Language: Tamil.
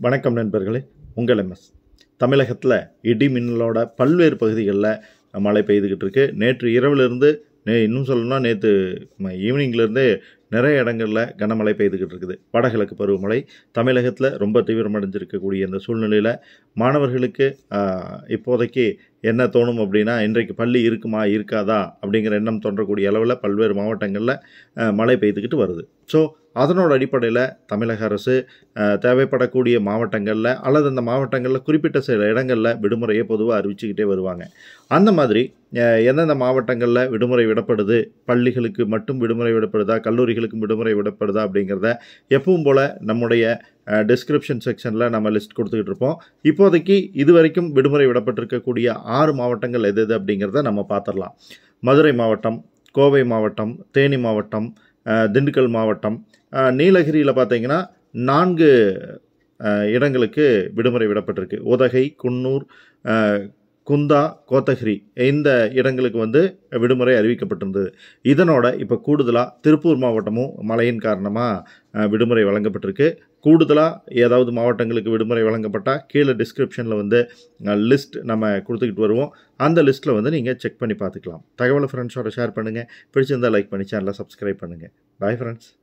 வணக்கம் நண்பர்களே உங்கள் எம்எஸ் தமிழகத்தில் இடி மின்னலோட பல்வேறு பகுதிகளில் மழை பெய்துக்கிட்டு இருக்கு நேற்று இரவிலிருந்து நே இன்னும் சொல்லணும்னா நேற்று ஈவினிங்லேருந்தே நிறைய இடங்களில் கனமழை பெய்துக்கிட்டு இருக்குது வடகிழக்கு பருவமழை தமிழகத்தில் ரொம்ப தீவிரமடைஞ்சிருக்கக்கூடிய இந்த சூழ்நிலையில் மாணவர்களுக்கு ஆஹ், இப்போதைக்கு என்ன தோணும் அப்படின்னா இன்றைக்கு பள்ளி இருக்குமா இருக்காதா அப்படிங்கிற எண்ணம் தோன்றக்கூடிய அளவில் பல்வேறு மாவட்டங்களில் ஆஹ், மழை பெய்துக்கிட்டு வருது ஸோ அதனோட அடிப்படையில் தமிழக அரசு ஆஹ், தேவைப்படக்கூடிய மாவட்டங்களில் அல்லது அந்த மாவட்டங்களில் குறிப்பிட்ட சில இடங்களில் விடுமுறையை பொதுவாக அறிவிச்சுக்கிட்டே வருவாங்க அந்த மாதிரி அஹ், எந்தெந்த மாவட்டங்களில் விடுமுறை விடப்படுது பள்ளிகளுக்கு மட்டும் விடுமுறை விடப்படுதா கல்லூரிகளுக்கும் விடுமுறை விடப்படுதா அப்படிங்கிறத எப்பவும் போல் நம்முடைய டிஸ்கிரிப்ஷன் செக்ஷனில் நம்ம லிஸ்ட் கொடுத்துக்கிட்டு இருப்போம் இப்போதைக்கு இதுவரைக்கும் விடுமுறை விடப்பட்டிருக்கக்கூடிய ஆறு மாவட்டங்கள் எது எது அப்படிங்கிறத நம்ம பார்த்துடலாம் மதுரை மாவட்டம் கோவை மாவட்டம் தேனி மாவட்டம் அஹ், திண்டுக்கல் மாவட்டம் அஹ், நீலகிரியில் பார்த்தீங்கன்னா நான்கு அஹ், இடங்களுக்கு விடுமுறை விடப்பட்டிருக்கு உதகை குன்னூர் அஹ், குந்தா கோத்தகிரி இந்த இடங்களுக்கு வந்து விடுமுறை அறிவிக்கப்பட்டிருந்தது இதனோட இப்போ கூடுதலாக திருப்பூர் மாவட்டமும் மழையின் காரணமாக விடுமுறை வழங்கப்பட்டிருக்கு கூடுதலாக ஏதாவது மாவட்டங்களுக்கு விடுமுறை வழங்கப்பட்டால் கீழே டிஸ்கிரிப்ஷனில் வந்து லிஸ்ட் நம்ம கொடுத்துக்கிட்டு வருவோம் அந்த லிஸ்ட்டில் வந்து நீங்கள் செக் பண்ணி பார்த்துக்கலாம் தகவலை ஃப்ரெண்ட்ஸோட ஷேர் பண்ணுங்கள் பிடிச்சிருந்தால் லைக் பண்ணி சேனலை சப்ஸ்கிரைப் பண்ணுங்கள் பாய் ஃப்ரெண்ட்ஸ்